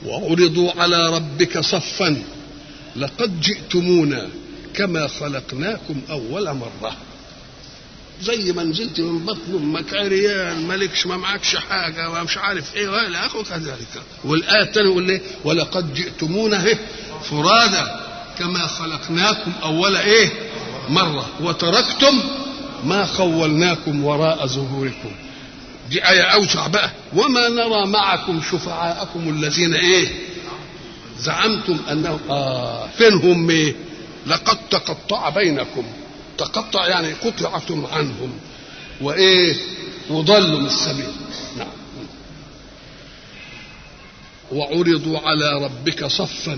وعرضوا على ربك صفا لقد جئتمونا كما خلقناكم أول مرة زي ما نزلت من بطن امك عريان مالكش ما معكش حاجه ومش عارف ايه والى اخره كذلك والايه الثانيه يقول ايه ولقد جئتمونا ايه فرادا كما خلقناكم اول ايه مره وتركتم ما خولناكم وراء ظهوركم دي آية أوسع بقى وما نرى معكم شفعاءكم الذين إيه زعمتم أنهم آه فين هم إيه لقد تقطع بينكم تقطع يعني قطعتم عنهم وايه وضلوا من السبيل نعم وعرضوا على ربك صفا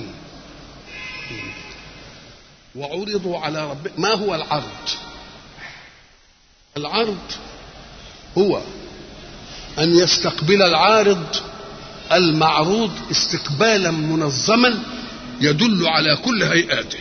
وعرضوا على ربك ما هو العرض العرض هو ان يستقبل العارض المعروض استقبالا منظما يدل على كل هيئاته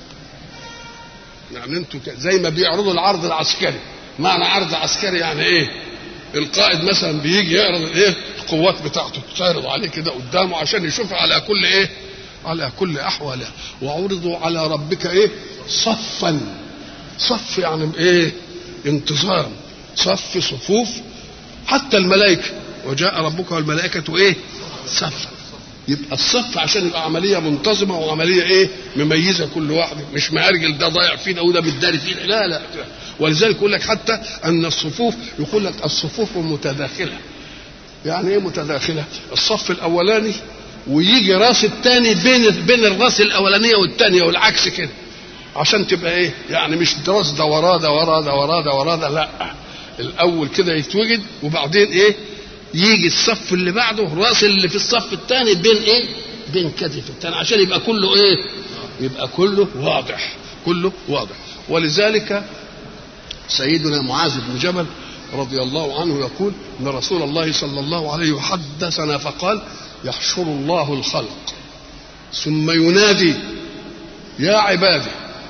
يعني انتوا زي ما بيعرضوا العرض العسكري معنى عرض عسكري يعني ايه القائد مثلا بيجي يعرض ايه القوات بتاعته تعرض عليه كده قدامه عشان يشوف على كل ايه على كل احواله وعرضوا على ربك ايه صفا صف يعني ايه انتظام صف صفوف حتى الملائكه وجاء ربك والملائكه ايه صفا يبقى الصف عشان يبقى عمليه منتظمه وعمليه ايه مميزه كل واحد مش مارجل ده ضايع فينا وده بيتداري فينا لا لا ولذلك يقول لك حتى ان الصفوف يقول لك الصفوف متداخله يعني ايه متداخله الصف الاولاني ويجي راس الثاني بين بين الراس الاولانيه والثانيه والعكس كده عشان تبقى ايه يعني مش راس ده وراه ده وراه ده وراه ده وراه ده لا الاول كده يتوجد وبعدين ايه يجي الصف اللي بعده الراس اللي في الصف الثاني بين ايه بين كتف الثاني عشان يبقى كله ايه يبقى كله واضح كله واضح ولذلك سيدنا معاذ بن جبل رضي الله عنه يقول ان رسول الله صلى الله عليه حدثنا فقال يحشر الله الخلق ثم ينادي يا عبادي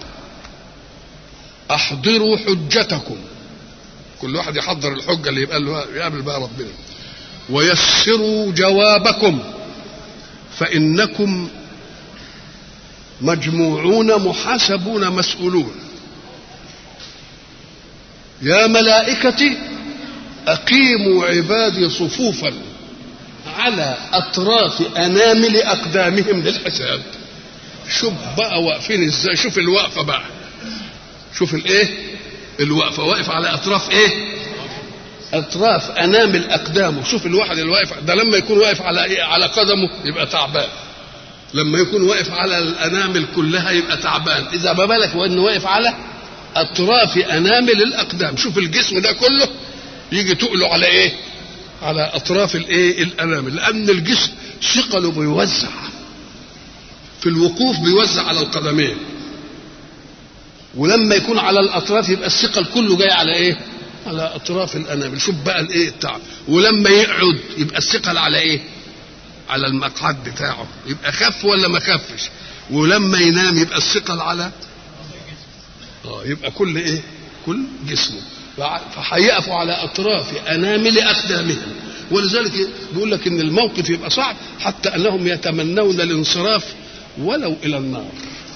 احضروا حجتكم كل واحد يحضر الحجه اللي يبقى له يقابل بقى ربنا ويسروا جوابكم فانكم مجموعون محاسبون مسؤولون يا ملائكتي اقيموا عبادي صفوفا على اطراف انامل اقدامهم للحساب شوف بقى واقفين ازاي شوف الوقفه بقى شوف الايه الوقفه واقف على اطراف ايه اطراف انامل اقدامه شوف الواحد اللي واقف ده لما يكون واقف على ايه على قدمه يبقى تعبان لما يكون واقف على الانامل كلها يبقى تعبان اذا ما بالك وانه واقف على اطراف انامل الاقدام شوف الجسم ده كله يجي تقله على ايه على اطراف الايه الانامل لان الجسم ثقله بيوزع في الوقوف بيوزع على القدمين ولما يكون على الاطراف يبقى الثقل كله جاي على ايه على اطراف الانامل شوف بقى الايه التعب ولما يقعد يبقى الثقل على ايه على المقعد بتاعه يبقى خف ولا ما خفش ولما ينام يبقى الثقل على اه يبقى كل ايه كل جسمه فهيقفوا على اطراف انامل اقدامهم ولذلك بيقول لك ان الموقف يبقى صعب حتى انهم يتمنون الانصراف ولو الى النار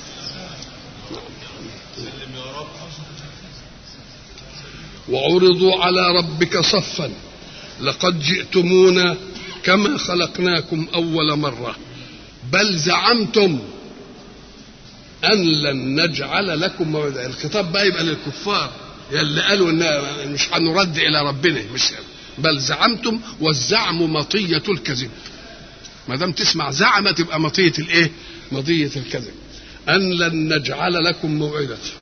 وعرضوا على ربك صفا لقد جئتمونا كما خلقناكم اول مره بل زعمتم ان لن نجعل لكم موعدا الخطاب بقى يبقى للكفار يلي قالوا ان مش هنرد الى ربنا مش بل زعمتم والزعم مطيه الكذب ما دام تسمع زعم تبقى مطيه الايه مطيه الكذب ان لن نجعل لكم موعدا